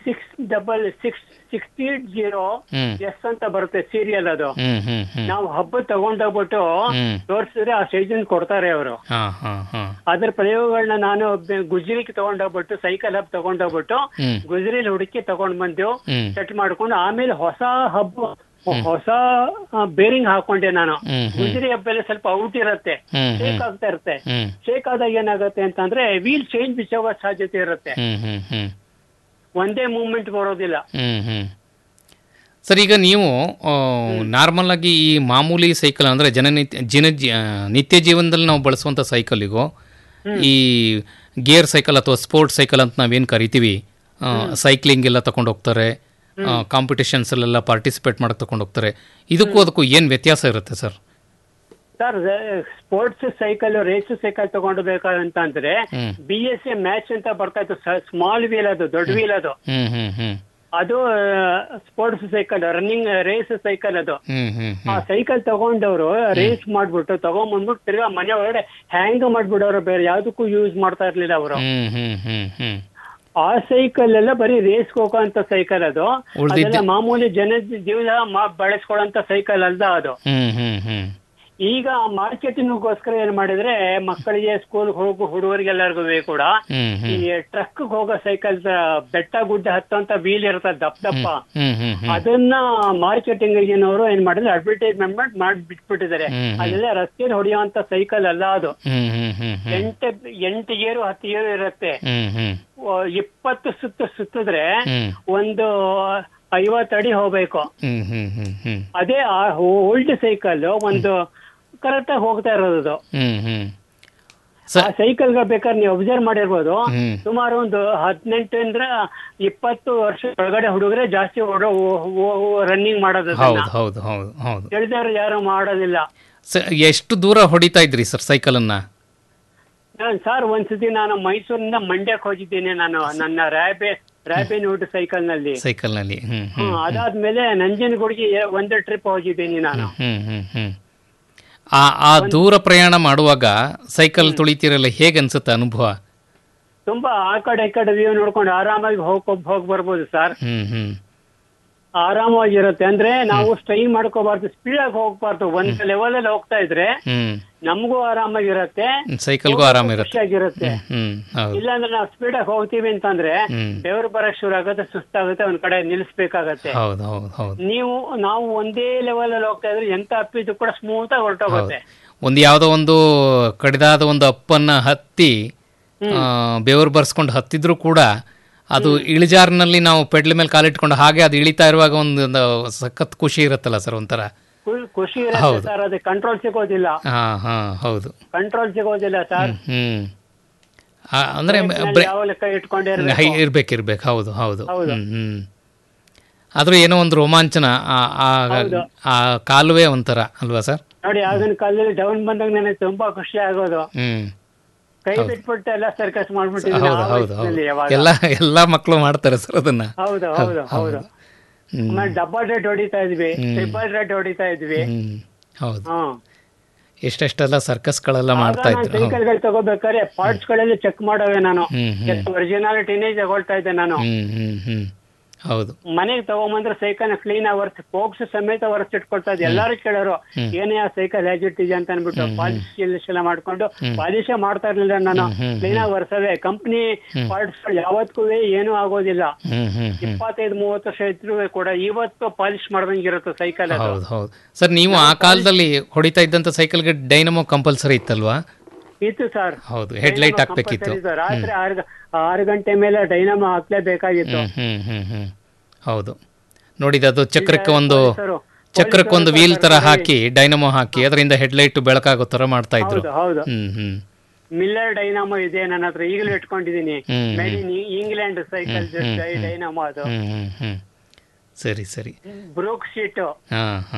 Six double six sixty zero ಹ್ಮ್ yes ಅಂತ ಬರುತ್ತೆ ಸೀರಿಯಲ್ ಅದು ಹ್ಮ್ ಹ್ಮ್ ಹ್ಮ್ ನಾವು ಹಬ್ಬ ತಗೊಂಡೋಗ್ಬಿಟ್ಟು ಹ್ಮ್ ತೋರಿಸಿದ್ರೆ ಆ ಸೈಜನ್ ಕೊಡ್ತಾರೆ ಅವರು ಹಾ ಹಾ ಹಾ ಅದ್ರ ಪ್ರಯೋಗಗಳನ್ನ ನಾನು ಬೆ- ಗುಜರಿಗೆ ತಗೊಂಡೋಗ್ಬಿಟ್ಟು ಸೈಕಲ್ ಹಬ್ ತಗೊಂಡೋಗ್ಬಿಟ್ಟು ಹ್ಮ್ ಗುಜರಿಲಿ ಹುಡುಕಿ ತಗೊಂಡ್ ಬಂದು ಹ್ಮ್ ಸೆಟ್ ಮಾಡ್ಕೊಂಡು ಆಮೇಲೆ ಹೊಸ ಹಬ್ಬ ಹೊಸ ಬೇರಿಂಗ್ ಹಾಕೊಂಡೆ ನಾನು ಹ್ಮ್ ಹ್ಮ್ ಗುಜರಿ ಹಬ್ಬದಲ್ಲಿ ಸ್ವಲ್ಪ ಔಟ್ ಇರುತ್ತೆ ಹ್ಮ್ ಶೇಕ್ ಹ್ಮ್ ಆಗ್ತಾ ಇರುತ್ತೆ ಹ್ಮ್ ಶೇಕ್ ಆದಾಗ ಏನಾಗುತ್ತೆ ಅಂತಂದ್ರೆ ವೀಲ್ ಚೇಂಜ್ ಬಿಚ್ಚೋಗೋ ಸಾಧ್ಯತೆ ಇರುತ್ತೆ ಹ್ಮ್ ಹ್ಮ್ ಹ್ಮ್ ಒಂದೇ ಮೂವ್ಮೆಂಟ್ ಬರೋದಿಲ್ಲ ಹ್ಮ್ ಹ್ಮ್ ಸರ್ ಈಗ ನೀವು ನಾರ್ಮಲ್ ಆಗಿ ಈ ಮಾಮೂಲಿ ಸೈಕಲ್ ಅಂದರೆ ಜನನಿತ್ಯ ಜನ ಜಿ- ಆ, ನಿತ್ಯ ಜೀವನದಲ್ಲಿ ನಾವು ಬಳಸುವಂಥ ಸೈಕಲಿಗೂ ಈ ಗೇರ್ ಸೈಕಲ್ ಅಥವಾ ಸ್ಪೋರ್ಟ್ಸ್ ಸೈಕಲ್ ಅಂತ ನಾವೇನು ಕರಿತೀವಿ ಸೈಕ್ಲಿಂಗ್ ಎಲ್ಲ ತಗೊಂಡು ಹೋಗ್ತಾರೆ ಕಾಂಪಿಟೇಷನ್ಸಲ್ಲೆಲ್ಲ ಪಾರ್ಟಿಸಿಪೇಟ್ ಮಾಡಕ್ಕೆ ತಗೊಂಡು ಹೋಗ್ತಾರೆ ಇದಕ್ಕೂ ಅದಕ್ಕೂ ಏನು ವ್ಯತ್ಯಾಸ ಇರುತ್ತೆ sir sir sports cycle race cycle ತಗೊಂಡು ಬೇಕಂತ ಅಂದ್ರೆ ಹ್ಮ್. ಬಿ ಎಸ್ ಎ ಮ್ಯಾಚ್ ಅಂತ ಬರ್ತಾ ಇತ್ತು ಸ್ಮಾಲ್ ವೀಲ್ ಅದು ದೊಡ್ಡ ವೀಲ್ ಅದು ಹ್ಮ್ ಹ್ಮ್ ಹ್ಮ್ ಅದು sports cycle running race cycle ಅದು ಹ್ಮ್ ಹ್ಮ್ ಆ ಹ್ಮ್ ಸೈಕಲ್ ತಗೊಂಡವರು ರೇಸ್ ಮಾಡ್ಬಿಟ್ಟು ತಗೊಂಡ್ಬಂದ್ಬಿಟ್ಟು ತಿರ್ಗಾ ಮನೆ ಒಳಗಡೆ ಹ್ಯಾಂಗ್ ಮಾಡ್ಬಿಡೋರು ಬೇರೆ ಯಾವ್ದಕ್ಕೂ ಯೂಸ್ ಮಾಡ್ತಾ ಇರ್ಲಿಲ್ಲ ಅವರು ಹ್ಮ್ ಹ್ಮ್ ಹ್ಮ್ ಹ್ಮ್ ಆ ಸೈಕಲ್ ಎಲ್ಲ ಬರೀ ರೇಸ್ ಹೋಗೋಂತ ಸೈಕಲ್ ಅದು ಉಳ್ದಿದ್ದೆ- ಅದೆಲ್ಲ ಮಾಮೂಲಿ ಜನ ಜೀವನ ಮಾ- ಬಳಸ್ಕೊಳ್ಳೋಂತ ಸೈಕಲ್ ಅಲ್ದ ಅದು ಹ್ಮ್ ಹ್ಮ್ ಹ್ಮ್ ಈಗ ಮಾರ್ಕೆಟಿಂಗ್ಗೋಸ್ಕರ ಏನ್ ಮಾಡಿದ್ರೆ ಮಕ್ಕಳಿಗೆ ಸ್ಕೂಲ್ ಹೋಗೋ ಹುಡುಗರಿಗೆಲ್ಲರಿಗೂ ಕೂಡ ಹ್ಮ್ ಈ ಹ್ಮ್ ಟ್ರಕ್ ಹೋಗೋ ಸೈಕಲ್ ಬೆಟ್ಟ ಗುಡ್ಡ ಹತ್ತಂತ ವೀಲ್ ಇರ್ತದೆ ದಪ್ಪ ದಪ್ಪ ಹ್ಮ್ ಹ್ಮ್ ಹ್ಮ್ ಅದನ್ನ ಮಾರ್ಕೆಟಿಂಗ್ ಏನವರು ಏನ್ ಮಾಡಿದ್ರೆ ಅಡ್ವರ್ಟೈಸ್ಮೆಂಟ್ ಮಾಡಿ ಬಿಟ್ಬಿಟ್ಟಿದ್ದಾರೆ ಹ್ಮ್, ಹ್ಮ್. ಅದೆಲ್ಲ ರಸ್ತೆಯಲ್ಲಿ ಹೊಡೆಯುವಂತ ಸೈಕಲ್ ಅಲ್ಲ ಅದು ಹ್ಮ್ ಹ್ಮ್ ಹ್ಮ್ ಹ್ಮ್ ಎಂಟು ಎಂಟು ಏರು ಹತ್ತು ಏರು ಇರುತ್ತೆ ಹ್ಮ್ ಹ್ಮ್ ಓ, ಇಪ್ಪತ್ತು ಸುತ್ತು ಸುತ್ತಿದ್ರೆ ಹ್ಮ್ ಒಂದು ಐವತ್ತು ಅಡಿ ಹೋಗ್ಬೇಕು ಹ್ಮ್ ಹ್ಮ್ ಹ್ಮ್ ಹ್ಮ್ ಅದೇ ಓಲ್ಡ್ ಸೈಕಲ್ ಒಂದು ಕರೆಕ್ಟ್ ಆಗಿ ಹೋಗ್ತಾ ಇರೋದು ಹ್ಮ್ ಹ್ಮ್ ಆ ಸರ್ ಸೈಕಲ್ ಬೇಕಾದ್ರೆ ನೀವು ಅಬ್ಸರ್ವ್ ಮಾಡಿರ್ಬೋದು ಹ್ಮ್ ಸುಮಾರು ಒಂದು ಹದಿನೆಂಟರಿಂದ ಇಪ್ಪತ್ತು ವರ್ಷ ಒಳಗಡೆ ಹುಡುಗರೆ ಜಾಸ್ತಿ ರನ್ನಿಂಗ್ ಮಾಡೋದು ಹೌದು ಹೌದು ಹೌದು ಹೌದು ತಿಳಿದವ್ರು ಯಾರು ಮಾಡೋದಿಲ್ಲ ಸ- ಎಷ್ಟು ದೂರ ಹೊಡಿತಾ ಇದ್ರಿ ಸರ್ ಸೈಕಲನ್ನ ನಾನ್ ಸರ್ ಒಂದ್ಸತಿ ನಾನು ಮೈಸೂರಿಂದ ಮಂಡ್ಯಕ್ಕೆ ಹೋಗಿದ್ದೀನಿ ನಾನು ನನ್ನ ರ್ಯಾಬೆ ರ್ಯಾಬಿನ್ ವುಡ್ ಸೈಕಲ್ ನಲ್ಲಿ ಸೈಕಲ್ನಲ್ಲಿ ಹ್ಮ್ ಹ್ಮ್, ಹ್ಮ್ ಅದಾದ್ಮೇಲೆ ನಂಜನಗೂಡಿಗೆ ಎ- ಒಂದು ಟ್ರಿಪ್ ಹೋಗಿದ್ದೀನಿ ನಾನು ಹ್ಮ್ ಹ್ಮ್ ಹ್ಮ್ ಆ ಆ ದೂರ ಪ್ರಯಾಣ ಮಾಡುವಾಗ ಸೈಕಲ್ ತುಳಿತಿರಲ್ಲ ಹೇಗೆ ಅನ್ಸುತ್ತೆ ಅನುಭವ ತುಂಬಾ ಆ ಕಡೆ ಈ ಕಡೆ ವ್ಯೂ ನೋಡ್ಕೊಂಡು ಆರಾಮಾಗಿ ಹೋಗ್ ಹೋಗ್ ಬರ್ಬೋದು ಸರ್ ಹ್ಮ್ ಹ್ಮ್ ಆರಾಮಾಗಿರುತ್ತೆ ಅಂದ್ರೆ ನಾವು ಸ್ಟ್ರೈನ್ ಮಾಡ್ಕೋಬಾರ್ದು ಸ್ಪೀಡ್ ಆಗಿ ಹೋಗ್ಬಾರ್ದು ಒಂದ್ ಲೆವೆಲ್ ಅಲ್ಲಿ ಹೋಗ್ತಾ ಇದ್ರೆ ಹ್ಮ್ ನಮಗೂ ಆರಾಮಾಗಿರುತ್ತೆ ಸೈಕಲ್ಗೂ ಆರಾಮ ಇರುತ್ತೆ ಖುಷಿಯಾಗಿರುತ್ತೆ ಹ್ಮ್ ಹೌದು ಇಲ್ಲಾಂದ್ರೆ ನಾವು ಸ್ಪೀಡ್ ಆಗಿ ಹೋಗ್ತೀವಿ ಅಂತಂದ್ರೆ ಹ್ಮ್ ಬೆವರು ಬರಕ್ ಶುರು ಆಗುತ್ತೆ ಸುಸ್ತಾಗುತ್ತೆ ಒಂದ್ ಕಡೆ ನಿಲ್ಲಿಸ್ಬೇಕಾಗತ್ತೆ ಹೌದು ಹೌದು ಹೌದು ನೀವು ನಾವು ಒಂದೇ ಲೆವೆಲ್ ಅಲ್ಲಿ ಹೋಗ್ತಾ ಇದ್ರೆ ಎಂತ ಅಪ್ಪಿದ್ದು ಕೂಡ ಸ್ಮೂತ್ ಆಗಿ ಹೊರಟೋಗುತ್ತೆ ಒಂದು ಯಾವುದೋ ಒಂದು ಕಡಿದಾದ ಒಂದು ಅಪ್ಪನ್ನ ಹತ್ತಿ ಆ, ಬೆವರು ಬರ್ಸ್ಕೊಂಡು ಹತ್ತಿದ್ರು ಕೂಡ ಅದು ಇಳಿಜಾರಿನಲ್ಲಿ ನಾವು ಪೆಡ್ಲ್ ಮೇಲೆ ಕಾಲಿಟ್ಕೊಂಡು ಹಾಗೆ ಅದು ಇಳಿತಾ ಇರುವಾಗ ಒಂದು ಒಂದು ಸಖತ್ ಖುಷಿ ಇರುತ್ತಲ್ಲ ಸರ್ ಒಂಥರ ಖು- ಖುಷಿ ಇರುತ್ತೆ ಹೌದು. ಸರ್ ಅದೇ ಕಂಟ್ರೋಲ್ ಸಿಗೋದಿಲ್ಲ ಹಾ ಹಾ ಹೌದು ಕಂಟ್ರೋಲ್ ಸಿಗೋದಿಲ್ಲ ಸರ್ ಹ್ಮ್ ಆ, ಅಂದ್ರೆ ಬ್ರೇಕ್ನಲ್ಲಿ ಯಾವಾಗಲೂ ಕೈ ಇಟ್ಕೊಂಡೇ ಇರ್ಬೇಕು. ಹೈ ಇರ್ಬೇಕು ಇರ್ಬೇಕು ಹೌದು ಹೌದು ಹೌದು. ಹ್ಮ್ ಹ್ಮ್ ಆದ್ರೂ ಏನೋ ಒಂದು ರೋಮಾಂಚನ ಆ- ಆ- ಹೌದು. ಆ ಕಾಲುವೆ ಒಂಥರ ಅಲ್ವಾ ಸರ್ ನೋಡಿ ಆಗಿನ ಕಾಲದಲ್ಲಿ ಡೌನ್ ಬಂದಾಗ ನನಗೆ ತುಂಬಾ ಖುಷಿ ಆಗೋದು ಹ್ಮ್ ಕೈ ಬಿಟ್ಬಿಟ್ಟು ಎಲ್ಲ ಸರ್ಕಸ್ ಮಾಡ್ಬಿಟ್ಟಿದ್ದೀನಿ ಹೌದು ಆ ಹೌದು ಹೌದು ವಯಸ್ಸಿನಲ್ಲಿ ಯಾವಾಗ. ಎಲ್ಲ ಎಲ್ಲ ಮಕ್ಕಳು ಮಾಡ್ತಾರೆ ಸರ್ ಅದನ್ನ ಹೌದು ಹೌದು ಹೌದು ಹ್ಮ್ ಆಮೇಲೆ ಡಬಲ್ ರೇಟ್ ಹೊಡಿತಾ ಇದ್ವಿ ಹ್ಮ್. ಟ್ರಿಬಲ್ ರೇಟ್ ಹೊಡಿತಾ ಇದ್ವಿ ಹ್ಮ್ ಹೌದು ಹ್ಮ್ ಎಷ್ಟೆಷ್ಟೆಲ್ಲ ಸರ್ಕಸ್ಗಳೆಲ್ಲ ಮಾಡ್ತಾ ಇದ್ರು ಹೌದು. ಸೈಕಲ್ ಗಳು ತಗೋಬೇಕಾದ್ರೆ ಪಾರ್ಟ್ಸ್ ಗಳೆಲ್ಲ ಚೆಕ್ ಮಾಡೋವೆ ನಾನು ಹ್ಮ್ ಹ್ಮ್ ಒರಿಜಿನಾಲಿಟಿನೇ ತಗೊಳ್ತಾ ಇದ್ದೆ ನಾನು ಹ್ಮ್ ಹ್ಮ್ ಹ್ಮ್ ಹೌದು ಮನೆಗೆ ತಗೊಂಬಂದ್ರೆ ಸೈಕಲ್ ಕ್ಲೀನ್ ಆಗಿ ಒರ್ಸ್ ಫೋಕ್ಸ್ ಸಮೇತ ಒರ್ಸ್ ಇಟ್ಕೊಳ್ತಾ ಇದ್ದೆ ಎಲ್ಲಾರು ಕೇಳೋರು ಏನೇ ಆ ಸೈಕಲ್ ಹೇಗಿಟ್ಟಿದ್ಯಾ ಅಂತ ಅನ್ಬಿಟ್ಟು ಪಾಲಿಶ್ ಗಿಲಿಶ್ ಎಲ್ಲ ಮಾಡ್ಕೊಂಡು ಪಾಲಿಶೇ ಮಾಡ್ತಾ ಇರ್ಲಿಲ್ಲ ನಾನು ಕ್ಲೀನ್ ಆಗಿ ಒರ್ಸವೆ ಕಂಪ್ನಿ ಪಾರ್ಟ್ಸ್ ಯಾವತ್ತೂ ಏನೂ ಆಗೋದಿಲ್ಲ ಹ್ಮ್ ಹ್ಮ್ ಹ್ಮ್ ಇಪ್ಪತ್ತೈದು ಮೂವತ್ತು ವರ್ಷ ಇದ್ರು ಕೂಡ ಇವತ್ತು ಪಾಲಿಶ್ ಮಾಡ್ದಂಗಿರುತ್ತೆ ಸೈಕಲ್ ಅದು ಹೌದು ಹೌದು ಸರ್ ನೀವು ಆ ಕಾಲದಲ್ಲಿ ಹೊಡಿತಾ ಇದ್ದಂಥ ಸೈಕಲ್ಗೆ ಡೈನಮೋ ಕಂಪಲ್ಸರಿ ಇತ್ತಲ್ವಾ ಇತ್ತು ಸರ್ ಹೌದು ಹೆಡ್ಲೈಟ್ ಹಾಕ್ಬೇಕಿತ್ತು ರಾತ್ರಿ ಆರು ಗ- ಆರು ಗಂಟೆ ಮೇಲೆ ಡೈನಮೋ ಹಾಕ್ಲೇಬೇಕಾಗಿತ್ತು ಹ್ಮ್ ಹ್ಮ್ ಹ್ಮ್ ಹ್ಮ್ ಹೌದು ನೋಡಿದ ಅದು ಚಕ್ರಕ್ಕೆ ಒಂದು ಪೊಲೀಸರು- ಚಕ್ರಕ್ಕೆ ಒಂದು ಪೊಲೀಸರು ವೀಲ್ ತರ ಕರ್ಕೊಂಡು ಹಾಕಿ ಡೈನಮೋ ಹಾಕಿ ಅದರಿಂದ ಹೆಡ್ಲೈಟ್ ಬೆಳಕಾಗೋ ತರ ಮಾಡ್ತಾ ಇದ್ರು ಹೌದು ಹೌದು ಹ್ಮ್ ಹ್ಮ್ ಮಿಲ್ಲರ್ ಡೈನಾಮೋ ಇದೆ ನನ್ನ ಹತ್ರ ಈಗಲೂ ಇಟ್ಕೊಂಡಿದ್ದೀನಿ ಹ್ಮ್, made in England cycle dynamo ಅದು ಹ್ಮ್ ಹ್ಮ್ ಹ್ಮ್ ಸರಿ ಸರಿ ಬ್ರೂಕ್ ಶೀಟ್ ಹಾ ಹಾ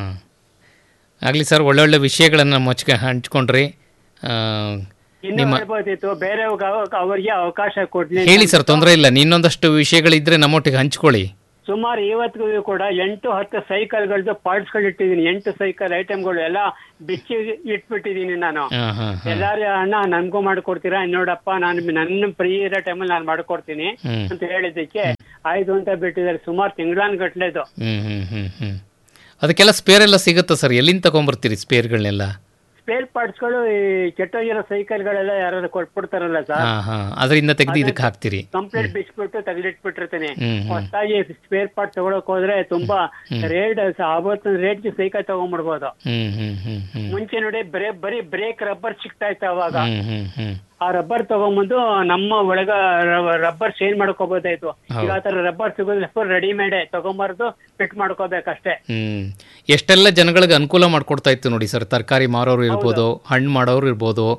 ಆಗಲಿ ಸರ್ ಒಳ್ಳೊಳ್ಳೆ ವಿಷಯಗಳನ್ನು ಮೊಚ್ಚಗೆ ಹಂಚ್ಕೊಂಡ್ರಿ ಆ, ಇನ್ನು ಹೇಳ್ಬೋದಿತ್ತು ಬೇರೆ ಅವರಿಗೆ ಅವಕಾಶ ಕೊಡ್ಲಿ ಹೇಳಿ ಸರ್ ತೊಂದರೆ ಇಲ್ಲ ಇನ್ನೊಂದಷ್ಟು ವಿಷಯಗಳಿದ್ರೆ ನಮ್ಮೊಟ್ಟಿಗೆ ಹಂಚ್ಕೊಳ್ಳಿ ಸುಮಾರು ಇವತ್ತಿಗೂ ಕೂಡ ಎಂಟು ಹತ್ತು ಸೈಕಲ್ಗಳದ್ದು ಪಾರ್ಟ್ಸ್ ಗಳು ಇಟ್ಟಿದ್ದೀನಿ ಎಂಟು ಸೈಕಲ್ ಐಟಮ್ಗಳು ಎಲ್ಲ ಬಿಚ್ಚಿ ಇಟ್ಬಿಟ್ಟಿದ್ದೀನಿ ನಾನು ಹಾ ಹಾ ಹಾ ಎಲ್ಲಾರು ಅಣ್ಣ ನನ್ಗೂ ಮಾಡ್ಕೊಡ್ತೀರಾ ನೋಡಪ್ಪ ನಾನು ನನ್ನ ಫ್ರೀ ಇರೋ ಟೈಮಲ್ಲಿ ನಾನು ಮಾಡ್ಕೊಡ್ತೀನಿ ಹ್ಮ್ ಅಂತ ಹೇಳಿದ್ದಕ್ಕೆ ಆಯ್ತು ಅಂತ ಬಿಟ್ಟಿದ್ದಾರೆ ಸುಮಾರು ತಿಂಗಳಾನ್ ಗಟ್ಲೆದು ಹ್ಮ್ ಹ್ಮ್ ಹ್ಮ್ ಹ್ಮ್ ಅದಕ್ಕೆಲ್ಲ ಸ್ಪೇರ್ ಎಲ್ಲ ಸಿಗುತ್ತಾ ಸರ್ ಎಲ್ಲಿಂದ ತಗೊಂಬರ್ತೀರಿ ಸ್ಪೇರ್ಗಳನ್ನೆಲ್ಲ ಸ್ಪೇರ್ ಪಾರ್ಟ್ಸ್ಗಳು ಈ ಕೆಟ್ಟೋಗಿರೋ ಸೈಕಲ್ಗಳೆಲ್ಲ ಯಾರು ಕೊಟ್ಬಿಡ್ತಾರಲ್ಲ ಸರ್ ಹಾ ಹಾ ಅದರಿಂದ ತೆಗೆದು ಇದಕ್ಕೆ ಹಾಕ್ತೀರಿ ಕಂಪ್ಲೀಟ್ ಬಿಚ್ಬಿಟ್ಟು ತೆಗೆದಿಟ್ಬಿಟ್ಟಿರ್ತೀನಿ ಹ್ಮ್ ಹ್ಮ್ ಹೊಸದಾಗಿ ಸ್ಪೇರ್ ಪಾರ್ಟ್ ತಗೊಳಕ್ ಹೋದ್ರೆ ತುಂಬಾ ರೇಟ್ ಅವತ್ತಿನ ರೇಟ್ಗೆ ಸೈಕಲ್ ತಗೊಂಡ್ಬಿಡ್ಬೋದು ಹ್ಮ್ ಹ್ಮ್ ಹ್ಮ್ ಹ್ಮ್ ಮುಂಚೆ ನೋಡಿ ಬರೇ ಬರೀ ಬ್ರೇಕ್ ರಬ್ಬರ್ ಸಿಗ್ತಾ ಇತ್ತು ಅವಾಗ ಹ್ಮ್ ಹ್ಮ್ ಹ್ಮ್ ಆ ರಬ್ಬರ್ ತಗೊಂಬಂದು ನಮ್ಮ ಒಳಗ ರಬ್ಬರ್ ಚೇಂಜ್ ಮಾಡ್ಕೋಬೋದಾಯ್ತು ಈಗ ಆ ತರ ರಬ್ಬರ್ ಸಿಗೋದಿಲ್ಲ ಫುಲ್ ರೆಡಿಮೇಡ್ ತಗೊಂಬಾರ್ದು ಫಿಟ್ ಮಾಡ್ಕೋಬೇಕಷ್ಟೇ ಹ್ಮ್ ಎಷ್ಟೆಲ್ಲ ಜನಗಳಿಗೆ ಅನುಕೂಲ ಮಾಡ್ಕೊಡ್ತಾ ಇತ್ತು ನೋಡಿ ಸರ್ ತರಕಾರಿ ಮಾರೋರು ಇರ್ಬೋದು ಹಣ್ಣು ಮಾಡೋರು ಇರ್ಬೋದು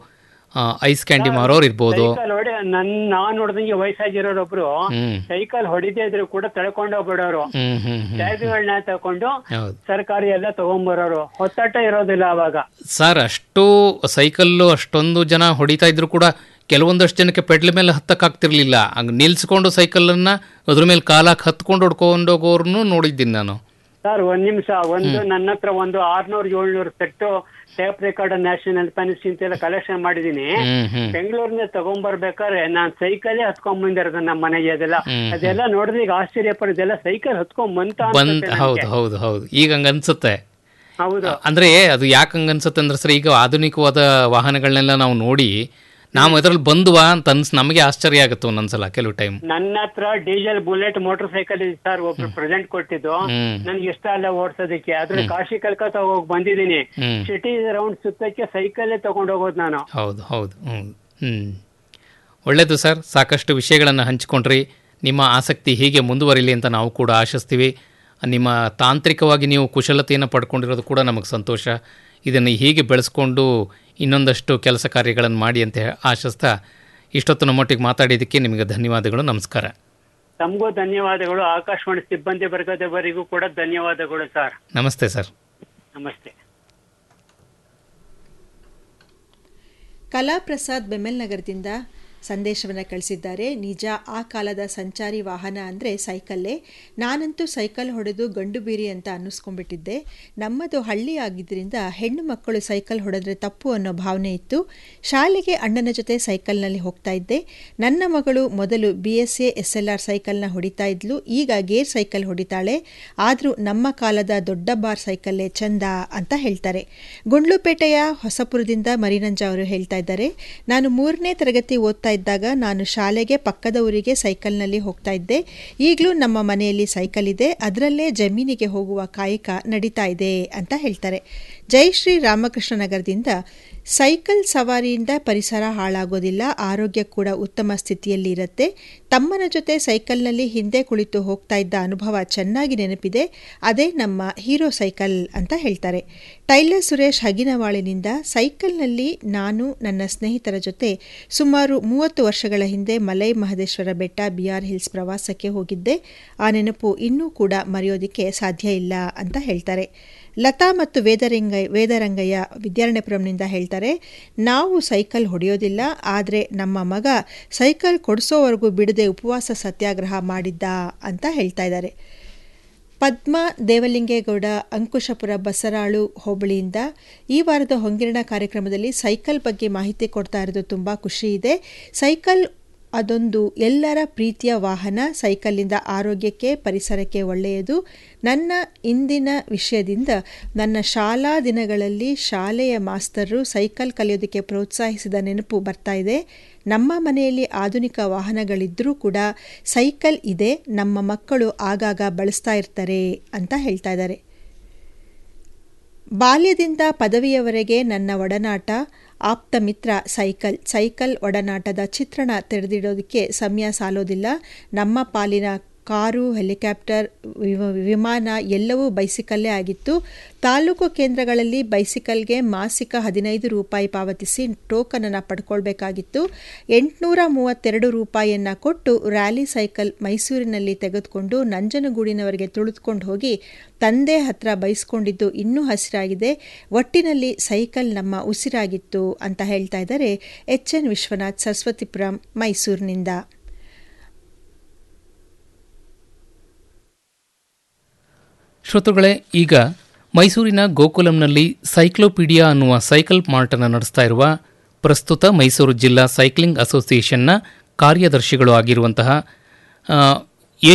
ಐಸ್ ಕ್ಯಾಂಡಿ ಮಾರೋರು ಇರ್ಬೋದು ಸೈಕಲ್ ಹೊಡಿ ನನ್ ನಾನ್ ನೋಡ್ದಂಗೆ ವಯಸ್ಸಾಗಿರೋರೊಬ್ರು ಹ್ಮ್ ಸೈಕಲ್ ಹೊಡಿದೇ ಇದ್ರು ಕೂಡ ತಳ್ಕೊಂಡು ಹೋಗ್ಬಿಡೋರು ಹ್ಮ್ ಹ್ಮ್ ಹ್ಮ್ ಟ್ಯಾಗ್ಗಳನ್ನ ತಕೊಂಡು ಹೌದು ಸರ್ಕಾರಿ ಎಲ್ಲ ತಗೊಂಬರೋರು ಹೊತ್ತಾಟ ಇರೋದಿಲ್ಲ ಅವಾಗ ಸರ್ ಅಷ್ಟು ಸೈಕಲ್ಲು ಅಷ್ಟೊಂದು ಜನ ಹೊಡಿತಾ ಇದ್ರು ಕೂಡ ಕೆಲವೊಂದಷ್ಟು ಜನಕ್ಕೆ ಪೆಡ್ಲ್ ಮೇಲೆ ಹತ್ತಕ್ಕಾಗ್ತಿರ್ಲಿಲ್ಲ ಹಂಗೆ ನಿಲ್ಸ್ಕೊಂಡು ಸೈಕಲನ್ನು ಅದ್ರ ಮೇಲೆ ಕಾಲಾಕ್ ಹತ್ಕೊಂಡು ಹೊಡ್ಕೊಂಡು ಹೋಗೋರ್ನು ನೋಡಿದ್ದೀನಿ ನಾನು ಸರ್ ಒಂದ್ ನಿಮಿಷ ಒಂದು ನನ್ನ ಹತ್ರ ಒಂದು ಆರ್ನೂರ್ ಏಳ್ನೂರು set tape record national pens ಎಲ್ಲ ಕಲೆಕ್ಷನ್ ಮಾಡಿದೀನಿ ಹ್ಮ್ ಹ್ಮ್ ಬೆಂಗಳೂರಿನ ತಗೊಂಬರ್ಬೇಕಾದ್ರೆ ನಾನ್ ಸೈಕಲೇ ಹತ್ಕೊಂಡ್ ಬಂದಿರೋದು ನಮ್ಮ ಮನೆಗೆ ಅದೆಲ್ಲ ಹ್ಮ್. ಅದೆಲ್ಲ ನೋಡಿದ್ರೆ ಈಗ ಆಶ್ಚರ್ಯ ಪಡಿದೆಲ್ಲ ಸೈಕಲ್ ಹತ್ಕೊಂಡ್ ಬಂತ ಬಂದ್ ಅನ್ಸುತ್ತೆ ಹೌದು ನನ್ಗೆ. ಹೌದು ಹೌದು ಈಗ ಹಂಗ ಅನ್ಸುತ್ತೆ ಹೌದು ಅಂದ್ರೆ ಅದು ಯಾಕೆ ಹಂಗ ಅನ್ಸುತ್ತೆ ಅಂದ್ರೆ ಸರ್ ಈಗ ಆಧುನಿಕವಾದ ವಾಹನಗಳನ್ನೆಲ್ಲ ನಾವು ನೋಡಿ ನಾವು ಅದ್ರಲ್ಲಿ ಬಂದ್ವಾ ಅಂತ ಅನ್ಸ್ ನಮಗೆ ಆಶ್ಚರ್ಯ ಆಗುತ್ತೆ ಒಂದೊಂದ್ಸಲ ಕೆಲವು ಟೈಮ್ ನನ್ನ ಹತ್ರ ಡೀಸೆಲ್ ಬುಲೆಟ್ ಮೋಟರ್ ಸೈಕಲ್ ಇದೆ ಸರ್ ಒಬ್ರು ಪ್ರೆಸೆಂಟ್ ಕೊಟ್ಟಿದ್ದು ಹ್ಮ್ ನನ್ಗೆ ಇಷ್ಟ ಅಲ್ಲ ಓಡ್ಸೋದಕ್ಕೆ ಆದ್ರೆ ಕಾಶಿ ಕಲ್ಕತ್ತಾ ಹೋಗಿ ಬಂದಿದ್ದೀನಿ ಹ್ಮ್ ಸಿಟಿ ರೌಂಡ್ ಸುತ್ತಕ್ಕೆ ಸೈಕಲ್ಲೇ ತಗೊಂಡ್ ಹೋಗೋದು ನಾನು ಹೌದು ಹೌದು ಹೌದು ಹ್ಞೂ ಒಳ್ಳೆಯದು ಸರ್ ಸಾಕಷ್ಟು ವಿಷಯಗಳನ್ನು ಹಂಚಿಕೊಂಡ್ರಿ ನಿಮ್ಮ ಆಸಕ್ತಿ ಹೀಗೆ ಮುಂದುವರಿಲಿ ಅಂತ ನಾವು ಕೂಡ ಆಶಿಸ್ತೀವಿ ನಿಮ್ಮ ತಾಂತ್ರಿಕವಾಗಿ ನೀವು ಕುಶಲತೆಯನ್ನು ಪಡ್ಕೊಂಡಿರೋದು ಕೂಡ ನಮಗೆ ಸಂತೋಷ ಇದನ್ನು ಹೀಗೆ ಬೆಳೆಸ್ಕೊಂಡು ಇನ್ನೊಂದಷ್ಟು ಕೆಲಸ ಕಾರ್ಯಗಳನ್ನು ಮಾಡಿ ಅಂತ ಆಶಿಸ್ತಾ ಇಷ್ಟೊತ್ತು ನಮ್ಮೊಟ್ಟಿಗೆ ಮಾತಾಡಿದ್ದಕ್ಕೆ ನಿಮಗೆ ಧನ್ಯವಾದಗಳು ನಮಸ್ಕಾರ ತಮಗೂ ಧನ್ಯವಾದಗಳು ಆಕಾಶವಾಣಿ ಸಿಬ್ಬಂದಿ ವರ್ಗದವರಿಗೂ ಕೂಡ ಧನ್ಯವಾದಗಳು ಸರ್ ನಮಸ್ತೆ ಸರ್ ನಮಸ್ತೆ ಕಲಾಪ್ರಸಾದ್ ಬೆಮೆಲ್ ನಗರದಿಂದ ಸಂದೇಶವನ್ನು ಕಳಿಸಿದ್ದಾರೆ ನಿಜ ಆ ಕಾಲದ ಸಂಚಾರಿ ವಾಹನ ಅಂದರೆ ಸೈಕಲ್ಲೇ ನಾನಂತೂ ಸೈಕಲ್ ಹೊಡೆದು ಗಂಡು ಬೀರಿ ಅಂತ ಅನ್ನಿಸ್ಕೊಂಡ್ಬಿಟ್ಟಿದ್ದೆ ನಮ್ಮದು ಹಳ್ಳಿ ಆಗಿದ್ದರಿಂದ ಹೆಣ್ಣು ಮಕ್ಕಳು ಸೈಕಲ್ ಹೊಡೆದ್ರೆ ತಪ್ಪು ಅನ್ನೋ ಭಾವನೆ ಇತ್ತು ಶಾಲೆಗೆ ಅಣ್ಣನ ಜೊತೆ ಸೈಕಲ್ನಲ್ಲಿ ಹೋಗ್ತಾ ಇದ್ದೆ ನನ್ನ ಮಗಳು ಮೊದಲು B S A S L R ಸೈಕಲ್ನ ಹೊಡಿತಾ ಇದ್ಲು ಈಗ ಗೇರ್ ಸೈಕಲ್ ಹೊಡಿತಾಳೆ ಆದರೂ ನಮ್ಮ ಕಾಲದ ದೊಡ್ಡ ಬಾರ್ ಸೈಕಲ್ಲೇ ಚಂದ ಅಂತ ಹೇಳ್ತಾರೆ ಗುಂಡ್ಲುಪೇಟೆಯ ಹೊಸಪುರದಿಂದ ಮರಿನಂಜ ಅವರು ಹೇಳ್ತಾ ಇದ್ದಾರೆ ನಾನು ಮೂರನೇ ತರಗತಿ ಓದ್ತಾ ಇದ್ದಾಗ ನಾನು ಶಾಲೆಗೆ ಪಕ್ಕದ ಊರಿಗೆ ಸೈಕಲ್ನಲ್ಲಿ ಹೋಗ್ತಾ ಇದ್ದೆ ಈಗಲೂ ನಮ್ಮ ಮನೆಯಲ್ಲಿ ಸೈಕಲ್ ಇದೆ ಅದರಲ್ಲೇ ಜಮೀನಿಗೆ ಹೋಗುವ ಕಾಯಕ ನಡೀತಾ ಇದೆ ಅಂತ ಹೇಳ್ತಾರೆ ಜಯಶ್ರೀ ರಾಮಕೃಷ್ಣ ನಗರದಿಂದ ಸೈಕಲ್ ಸವಾರಿಯಿಂದ ಪರಿಸರ ಹಾಳಾಗೋದಿಲ್ಲ ಆರೋಗ್ಯ ಕೂಡ ಉತ್ತಮ ಸ್ಥಿತಿಯಲ್ಲಿ ಇರುತ್ತೆ ತಮ್ಮನ ಜೊತೆ ಸೈಕಲ್ನಲ್ಲಿ ಹಿಂದೆ ಕುಳಿತು ಹೋಗ್ತಾ ಇದ್ದ ಅನುಭವ ಚೆನ್ನಾಗಿ ನೆನಪಿದೆ ಅದೇ ನಮ್ಮ ಹೀರೋ ಸೈಕಲ್ ಅಂತ ಹೇಳ್ತಾರೆ ಟೈಲರ್ ಸುರೇಶ್ ಹಗಿನವಾಳಿನಿಂದ ಸೈಕಲ್ನಲ್ಲಿ ನಾನು ನನ್ನ ಸ್ನೇಹಿತರ ಜೊತೆ ಸುಮಾರು ಮೂವತ್ತು ವರ್ಷಗಳ ಹಿಂದೆ ಮಲೈ ಮಹದೇಶ್ವರ ಬೆಟ್ಟ ಬಿಆರ್ ಹಿಲ್ಸ್ ಪ್ರವಾಸಕ್ಕೆ ಹೋಗಿದ್ದೆ ಆ ನೆನಪು ಇನ್ನೂ ಕೂಡ ಮರೆಯೋದಕ್ಕೆ ಸಾಧ್ಯ ಇಲ್ಲ ಅಂತ ಹೇಳ್ತಾರೆ ಲತಾ ಮತ್ತು ವೇದರಂಗ ವೇದರಂಗಯ್ಯ ವಿದ್ಯಾರಣ್ಯಪುರಂನಿಂದ ಹೇಳ್ತಾರೆ ನಾವು ಸೈಕಲ್ ಹೊಡೆಯೋದಿಲ್ಲ ಆದರೆ ನಮ್ಮ ಮಗ ಸೈಕಲ್ ಕೊಡಿಸೋವರೆಗೂ ಬಿಡದೆ ಉಪವಾಸ ಸತ್ಯಾಗ್ರಹ ಮಾಡಿದ್ದ ಅಂತ ಹೇಳ್ತಾ ಇದ್ದಾರೆ ಪದ್ಮ ದೇವಲಿಂಗೇಗೌಡ ಅಂಕುಶಪುರ ಬಸರಾಳು ಹೋಬಳಿಯಿಂದ ಈ ವಾರದ ಹೊಂಗಿರಣ ಕಾರ್ಯಕ್ರಮದಲ್ಲಿ ಸೈಕಲ್ ಬಗ್ಗೆ ಮಾಹಿತಿ ಕೊಡ್ತಾ ಇರೋದು ತುಂಬ ಖುಷಿ ಇದೆ ಸೈಕಲ್ ಅದೊಂದು ಎಲ್ಲರ ಪ್ರೀತಿಯ ವಾಹನ ಸೈಕಲ್ಲಿಂದ ಆರೋಗ್ಯಕ್ಕೆ ಪರಿಸರಕ್ಕೆ ಒಳ್ಳೆಯದು ನನ್ನ ಇಂದಿನ ವಿಷಯದಿಂದ ನನ್ನ ಶಾಲಾ ದಿನಗಳಲ್ಲಿ ಶಾಲೆಯ ಮಾಸ್ತರು ಸೈಕಲ್ ಕಲಿಯೋದಕ್ಕೆ ಪ್ರೋತ್ಸಾಹಿಸಿದ ನೆನಪು ಬರ್ತಾ ಇದೆ ನಮ್ಮ ಮನೆಯಲ್ಲಿ ಆಧುನಿಕ ವಾಹನಗಳಿದ್ದರೂ ಕೂಡ ಸೈಕಲ್ ಇದೆ ನಮ್ಮ ಮಕ್ಕಳು ಆಗಾಗ ಬಳಸ್ತಾ ಇರ್ತಾರೆ ಅಂತ ಹೇಳ್ತಾ ಇದ್ದಾರೆ ಬಾಲ್ಯದಿಂದ ಪದವಿಯವರೆಗೆ ನನ್ನ ಒಡನಾಟ ಆಪ್ತ ಮಿತ್ರ ಸೈಕಲ್ ಸೈಕಲ್ ಒಡನಾಟದ ಚಿತ್ರಣ ತೆರೆದಿಡೋದಕ್ಕೆ ಸಮಯ ಸಾಲೋದಿಲ್ಲ ನಮ್ಮ ಪಾಲಿನ ಕಾರು ಹೆಲಿಕಾಪ್ಟರ್ ವಿಮಾನ ಎಲ್ಲವೂ ಬೈಸಿಕಲ್ಲೇ ಆಗಿತ್ತು ತಾಲೂಕು ಕೇಂದ್ರಗಳಲ್ಲಿ ಬೈಸಿಕಲ್ಗೆ ಮಾಸಿಕ ಹದಿನೈದು ರೂಪಾಯಿ ಪಾವತಿಸಿ ಟೋಕನನ್ನು ಪಡ್ಕೊಳ್ಬೇಕಾಗಿತ್ತು ಎಂಟುನೂರ ಮೂವತ್ತೆರಡು ರೂಪಾಯಿಯನ್ನು ಕೊಟ್ಟು ರ್ಯಾಲಿ ಸೈಕಲ್ ಮೈಸೂರಿನಲ್ಲಿ ತೆಗೆದುಕೊಂಡು ನಂಜನಗೂಡಿನವರೆಗೆ ತುಳಿದುಕೊಂಡು ಹೋಗಿ ತಂದೆ ಹತ್ರ ಬೈಸ್ಕೊಂಡಿದ್ದು ಇನ್ನೂ ಹಸಿರಾಗಿದೆ ಒಟ್ಟಿನಲ್ಲಿ ಸೈಕಲ್ ನಮ್ಮ ಉಸಿರಾಗಿತ್ತು ಅಂತ ಹೇಳ್ತಾ ಇದ್ದಾರೆ ಎಚ್ ಎನ್ ವಿಶ್ವನಾಥ್ ಸರಸ್ವತಿಪುರಂ ಮೈಸೂರಿನಿಂದ ಶ್ರೋತೃಗಳೇ ಈಗ ಮೈಸೂರಿನ ಗೋಕುಲಂನಲ್ಲಿ ಸೈಕ್ಲೋಪೀಡಿಯಾ ಅನ್ನುವ ಸೈಕಲ್ ಮಾರ್ಟನ್ನು ನಡೆಸ್ತಾ ಇರುವ ಪ್ರಸ್ತುತ ಮೈಸೂರು ಜಿಲ್ಲಾ ಸೈಕ್ಲಿಂಗ್ ಅಸೋಸಿಯೇಷನ್ನ ಕಾರ್ಯದರ್ಶಿಗಳು ಆಗಿರುವಂತಹ